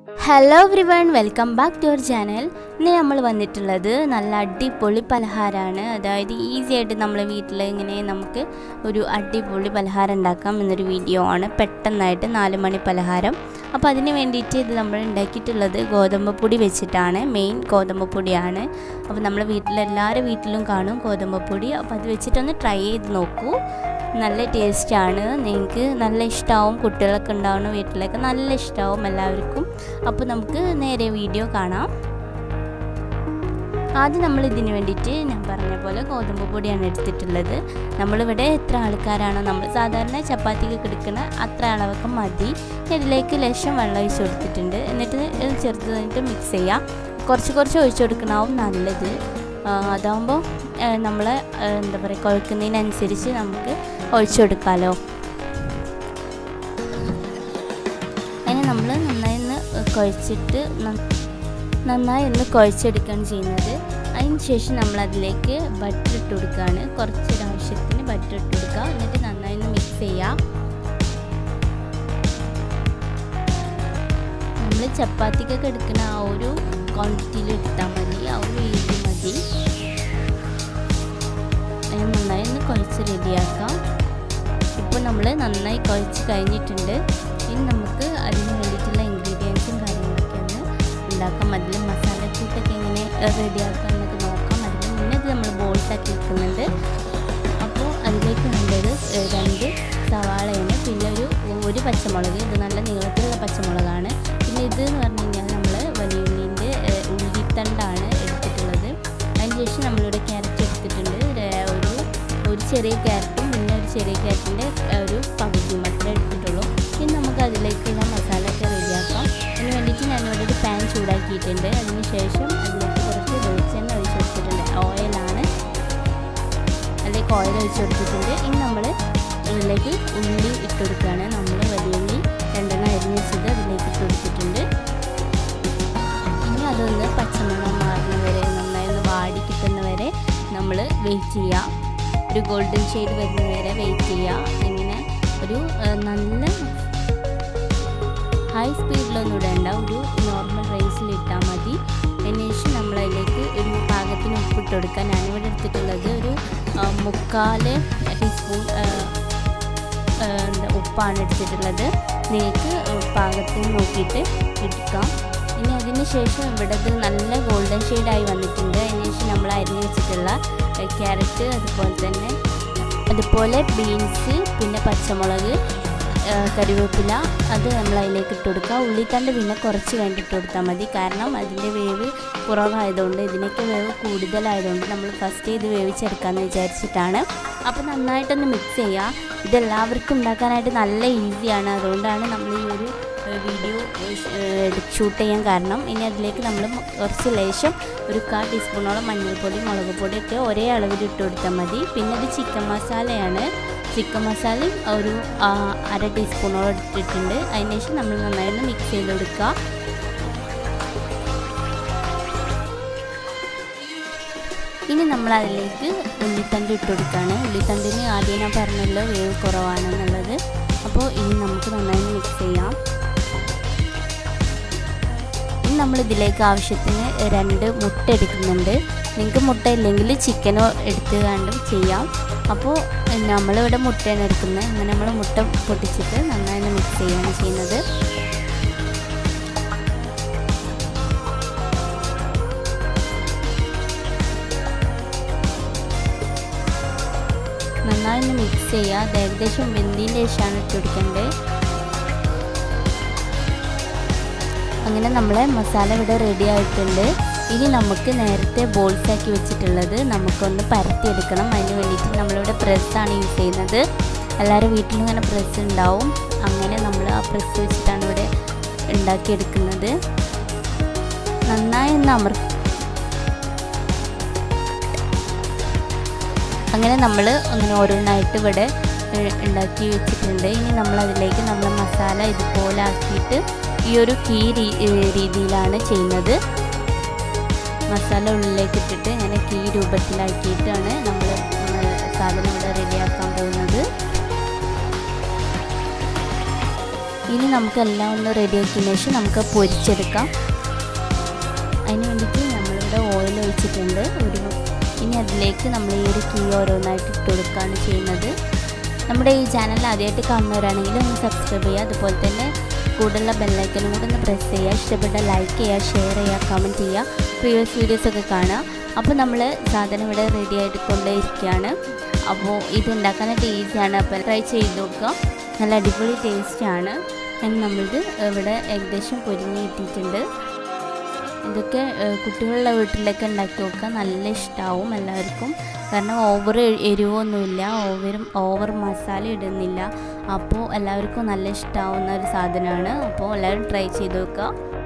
hello everyone welcome back to our channel ഇന്ന് നമ്മൾ വന്നിട്ടുള്ളത് നല്ല അടിപൊളി പലഹാരമാണ് അതായത് ഈസി ആയിട്ട് നമ്മളെ വീട്ടിൽ ഇങ്ങനെ നമുക്ക് ഒരു അടിപൊളി പലഹാരം ഉണ്ടാക്കാം എന്നൊരു വീഡിയോ ആണ് പെട്ടെന്നായിട്ട് നാല് മണി പലഹാരം അപ്പോൾ അതിന് വേണ്ടിയിട്ട് ഇത് നമ്മൾ ഉണ്ടാക്കിയിട്ടുള്ളത് ഗോതമ്പ് പൊടി വെച്ചിട്ടാണ് മെയിൻ ഗോതമ്പ് പൊടിയാണ് അപ്പോൾ നമ്മളെ വീട്ടിലെല്ലാവരുടെ വീട്ടിലും കാണും ഗോതമ്പ് പൊടി അപ്പോൾ അത് വെച്ചിട്ടൊന്ന് ട്രൈ ചെയ്ത് നോക്കൂ നല്ല ടേസ്റ്റാണ് നിങ്ങൾക്ക് നല്ല ഇഷ്ടമാവും കുട്ടികളൊക്കെ ഉണ്ടാവുന്ന വീട്ടിലൊക്കെ നല്ല ഇഷ്ടമാവും എല്ലാവർക്കും അപ്പോൾ നമുക്ക് നേരെ വീഡിയോ കാണാം ആദ്യം നമ്മൾ ഇതിന് വേണ്ടിയിട്ട് ഞാൻ പറഞ്ഞ പോലെ ഗോതമ്പ് പൊടിയാണ് എടുത്തിട്ടുള്ളത് നമ്മളിവിടെ എത്ര ആൾക്കാരാണോ നമ്മൾ സാധാരണ ചപ്പാത്തിക്ക് എടുക്കുന്ന അത്ര അളവൊക്കെ മതി ഇതിലേക്ക് ലേശം വെള്ളം ഒഴിച്ച് കൊടുത്തിട്ടുണ്ട് എന്നിട്ട് ഇത് ചെറുതായിട്ട് മിക്സ് ചെയ്യാം കുറച്ച് കുറച്ച് ഒഴിച്ചു കൊടുക്കണമാവും നല്ലത് അതാകുമ്പോൾ നമ്മൾ എന്താ പറയുക കുഴക്കുന്നതിനനുസരിച്ച് നമുക്ക് ഒഴിച്ചു കൊടുക്കാമല്ലോ അതിന് നമ്മൾ നന്നായി ഒന്ന് കുഴച്ചിട്ട് നന്നായി ഒന്ന് കുഴച്ചെടുക്കുകയാണ് ചെയ്യുന്നത് അതിന് ശേഷം നമ്മൾ അതിലേക്ക് ബട്ടർ ഇട്ട് കൊടുക്കുകയാണ് കുറച്ചൊരാവശ്യത്തിന് ബട്ടർ ഇട്ട് കൊടുക്കുക എന്നിട്ട് നന്നായി ഒന്ന് മിക്സ് ചെയ്യുക നമ്മൾ ചപ്പാത്തിക്കൊക്കെ എടുക്കുന്ന ആ ഒരു ക്വാണ്ടിറ്റിയിൽ എടുത്താൽ മതി ആ ഒരു രീതി മതി നന്നായി ഒന്ന് കുഴച്ച് റെഡിയാക്കാം ഇപ്പോൾ നമ്മൾ നന്നായി കുഴച്ച് കഴിഞ്ഞിട്ടുണ്ട് ഇനി നമുക്ക് അതിന് വേണ്ടിയിട്ടുള്ള ഇൻഗ്രീഡിയൻസും കാര്യങ്ങളൊക്കെ ഒന്ന് ഉണ്ടാക്കാം അതിൽ മസാലക്കൂട്ടൊക്കെ എങ്ങനെ റെഡിയാക്കാം എന്നൊക്കെ നോക്കാം അതിന് മുന്നേ ഇത് നമ്മൾ ബോൾസാക്കി വെക്കുന്നുണ്ട് അപ്പോൾ അതിലേക്ക് വേണ്ടത് രണ്ട് സവാളയാണ് പിന്നെ ഒരു ഒരു പച്ചമുളക് ഇത് നല്ല നീളത്തിലുള്ള പച്ചമുളകാണ് പിന്നെ ഇത് എന്ന് പറഞ്ഞു കഴിഞ്ഞാൽ നമ്മൾ വലിയ ഉള്ളിൻ്റെ ഉള്ളിത്തണ്ടാണ് എടുത്തിട്ടുള്ളത് അതിനുശേഷം നമ്മളിവിടെ ക്യാരറ്റ് എടുത്തിട്ടുണ്ട് ഒരു ഒരു ചെറിയ ക്യാരറ്റും പിന്നെ ഒരു ചെറിയ ക്യാരറ്റിൻ്റെ ഒരു പകുതി മാത്രമേ എടുത്തിട്ടുള്ളൂ ഇനി നമുക്ക് അതിലേക്കുള്ള മസാല ഒക്കെ റെഡിയാക്കാം അതിന് വേണ്ടിയിട്ട് ഞാനിവിടെ ഒരു പാൻ ചൂടാക്കിയിട്ടുണ്ട് അതിന് ശേഷം അതിലേക്ക് കുറച്ച് വെളിച്ചെണ്ണ ഒഴിച്ച് കൊടുത്തിട്ടുണ്ട് ഓയിലാണ് അതിലേക്ക് ഓയിൽ ഒഴിച്ച് കൊടുത്തിട്ടുണ്ട് ഇനി നമ്മൾ ഇതിലേക്ക് ഉള്ളി ഇട്ട് കൊടുക്കുകയാണ് നമ്മൾ വലിയ ഉള്ളി രണ്ടെണ്ണം അരിഞ്ഞ് വെച്ചത് അതിലേക്ക് ഇട്ട് കൊടുത്തിട്ടുണ്ട് ഇനി അതൊന്ന് പച്ചമണം മാറുന്ന വരെ നന്നായി ഒന്ന് വാടി കിട്ടുന്ന വരെ നമ്മൾ വെയിറ്റ് ചെയ്യാം ഒരു ഗോൾഡൻ ഷെയ്ഡ് വരുന്ന വരെ വെയിറ്റ് ചെയ്യുക ഇങ്ങനെ ഒരു നല്ല ഹൈ സ്പീഡിലൊന്നും ഇടേണ്ട ഒരു നോർമൽ റേസിൽ ഇട്ടാൽ മതി അതിന് ശേഷം നമ്മൾ അതിലേക്ക് ഒരു പാകത്തിന് ഉപ്പിട്ട് കൊടുക്കുക ഞാനിവിടെ എടുത്തിട്ടുള്ളത് ഒരു മുക്കാൽ ടീസ്പൂൺ എന്താ ഉപ്പാണ് എടുത്തിട്ടുള്ളത് നിങ്ങൾക്ക് പാകത്തിന് നോക്കിയിട്ട് എടുക്കാം ഇനി അതിന് ശേഷം ഇവിടെ ഇത് നല്ല ഗോൾഡൻ ഷെയ്ഡായി വന്നിട്ടുണ്ട് അതിന് ശേഷം നമ്മൾ അരിഞ്ഞ് വെച്ചിട്ടുള്ള ക്യാരറ്റ് അതുപോലെ തന്നെ അതുപോലെ ബീൻസ് പിന്നെ പച്ചമുളക് കറിവേപ്പില അത് നമ്മൾ അതിലേക്ക് ഇട്ട് കൊടുക്കുക ഉള്ളിത്തണ്ട് പിന്നെ കുറച്ച് കഴിഞ്ഞിട്ട് കൊടുത്താൽ മതി കാരണം അതിൻ്റെ വേവ് കുറവായതുകൊണ്ട് ഇതിനൊക്കെ വേവ് കൂടുതലായതുകൊണ്ട് നമ്മൾ ഫസ്റ്റ് ഇത് വേവിച്ചെടുക്കാമെന്ന് വിചാരിച്ചിട്ടാണ് അപ്പോൾ നന്നായിട്ടൊന്ന് മിക്സ് ചെയ്യുക ഇതെല്ലാവർക്കും ഉണ്ടാക്കാനായിട്ട് നല്ല ഈസിയാണ് അതുകൊണ്ടാണ് നമ്മൾ ഈ ഒരു വീഡിയോ ഷൂട്ട് ചെയ്യാൻ കാരണം ഇനി അതിലേക്ക് നമ്മൾ കുറച്ച് ലേശം ഒരു കാ ടീസ്പൂണോളം മഞ്ഞൾപ്പൊടി മുളക് പൊടിയൊക്കെ ഒരേ അളവിൽ ഇട്ട് കൊടുത്താൽ മതി പിന്നെ ഇത് ചിക്കൻ മസാലയാണ് ചിക്കൻ മസാലയും ഒരു അര ടീസ്പൂണോളം ഇട്ടിട്ടുണ്ട് അതിന് ശേഷം നമ്മൾ നന്നായി ഒന്ന് മിക്സ് ചെയ്ത് കൊടുക്കുക ഇനി നമ്മൾ അതിലേക്ക് ഉള്ളിത്തണ്ട് ഇട്ട് കൊടുക്കുകയാണ് ഉള്ളിത്തണ്ടിന് ആദ്യം ഞാൻ പറഞ്ഞല്ലോ വേവ് കുറവാണെന്നുള്ളത് അപ്പോൾ ഇനി നമുക്ക് നന്നായി മിക്സ് ചെയ്യാം ഇനി നമ്മൾ ഇതിലേക്ക് ആവശ്യത്തിന് രണ്ട് മുട്ട എടുക്കുന്നുണ്ട് നിങ്ങൾക്ക് മുട്ട ഇല്ലെങ്കിൽ ചിക്കനോ എടുത്ത് കണ്ടും ചെയ്യാം അപ്പോൾ നമ്മളിവിടെ മുട്ടയാണ് എടുക്കുന്നത് അങ്ങനെ നമ്മൾ മുട്ട പൊട്ടിച്ചിട്ട് നന്നായി മിക്സ് ചെയ്യുകയാണ് ചെയ്യുന്നത് നന്നായി ഒന്ന് മിക്സ് ചെയ്യുക അത് ഏകദേശം വെന്തിൻ്റെ ശേഷമാണ് ഇട്ട് കൊടുക്കേണ്ടത് അങ്ങനെ നമ്മളെ മസാല ഇവിടെ റെഡി ആയിട്ടുണ്ട് ഇനി നമുക്ക് നേരത്തെ ബോൾസ് ആക്കി വെച്ചിട്ടുള്ളത് നമുക്കൊന്ന് പരത്തിയെടുക്കണം അതിന് വേണ്ടിയിട്ട് നമ്മളിവിടെ പ്രസ്സാണ് യൂസ് ചെയ്യുന്നത് എല്ലാവരും വീട്ടിലും ഇങ്ങനെ പ്രസ് ഉണ്ടാവും അങ്ങനെ നമ്മൾ ആ പ്രസ് വെച്ചിട്ടാണ് ഇവിടെ ഉണ്ടാക്കിയെടുക്കുന്നത് നന്നായി ഒന്ന് അമർ അങ്ങനെ നമ്മൾ അങ്ങനെ ഓരോന്നായിട്ട് ഇവിടെ ഉണ്ടാക്കി വെച്ചിട്ടുണ്ട് ഇനി നമ്മൾ അതിലേക്ക് നമ്മൾ മസാല ഇതുപോലെ ആക്കിയിട്ട് ഈ ഒരു കീ രീതിയിലാണ് ചെയ്യുന്നത് മസാല ഉള്ളിലേക്ക് ഇട്ടിട്ട് ഇങ്ങനെ കീ രൂപത്തിലാക്കിയിട്ടാണ് നമ്മൾ സാധനം ഇവിടെ റെഡിയാക്കാൻ പോകുന്നത് ഇനി നമുക്ക് എല്ലാം ഒന്ന് റെഡിയാക്കിയതിന് ശേഷം നമുക്ക് പൊരിച്ചെടുക്കാം അതിന് വേണ്ടിയിട്ട് നമ്മളിവിടെ ഓയിൽ ഒഴിച്ചിട്ടുണ്ട് ഒരു ഇനി അതിലേക്ക് നമ്മൾ ഈ ഒരു കീ ഓരോന്നായിട്ട് ഇട്ട് കൊടുക്കുകയാണ് ചെയ്യുന്നത് നമ്മുടെ ഈ ചാനൽ ആദ്യമായിട്ട് കാണുന്നവരാണെങ്കിൽ ഒന്ന് സബ്സ്ക്രൈബ് ചെയ്യുക അതുപോലെ തന്നെ കൂടുതലുള്ള ബെല്ലൈക്കനും കൂടെ ഒന്ന് പ്രസ് ചെയ്യുക ഇഷ്ടപ്പെട്ട ലൈക്ക് ചെയ്യുക ഷെയർ ചെയ്യുക കമൻറ്റ് ചെയ്യുക പ്രീവിയസ് വീഡിയോസൊക്കെ കാണുക അപ്പോൾ നമ്മൾ സാധനം ഇവിടെ റെഡി ആയിട്ട് കൊണ്ടേയിരിക്കുകയാണ് അപ്പോൾ ഇത് ഉണ്ടാക്കാനായിട്ട് ഈസിയാണ് അപ്പോൾ ട്രൈ ചെയ്ത് നോക്കുക നല്ല അടിപൊളി ടേസ്റ്റാണ് അങ്ങനെ നമ്മളിത് ഇവിടെ ഏകദേശം പൊരിഞ്ഞ് കിട്ടിയിട്ടുണ്ട് ഇതൊക്കെ കുട്ടികളുടെ വീട്ടിലൊക്കെ ഉണ്ടാക്കി നോക്കുക നല്ല ഇഷ്ടമാവും എല്ലാവർക്കും കാരണം ഓവർ എരിവൊന്നുമില്ല ഓവറും ഓവർ മസാല ഇടുന്നില്ല അപ്പോൾ എല്ലാവർക്കും നല്ല ഇഷ്ടമാവുന്ന ഒരു സാധനമാണ് അപ്പോൾ എല്ലാവരും ട്രൈ ചെയ്ത് നോക്കുക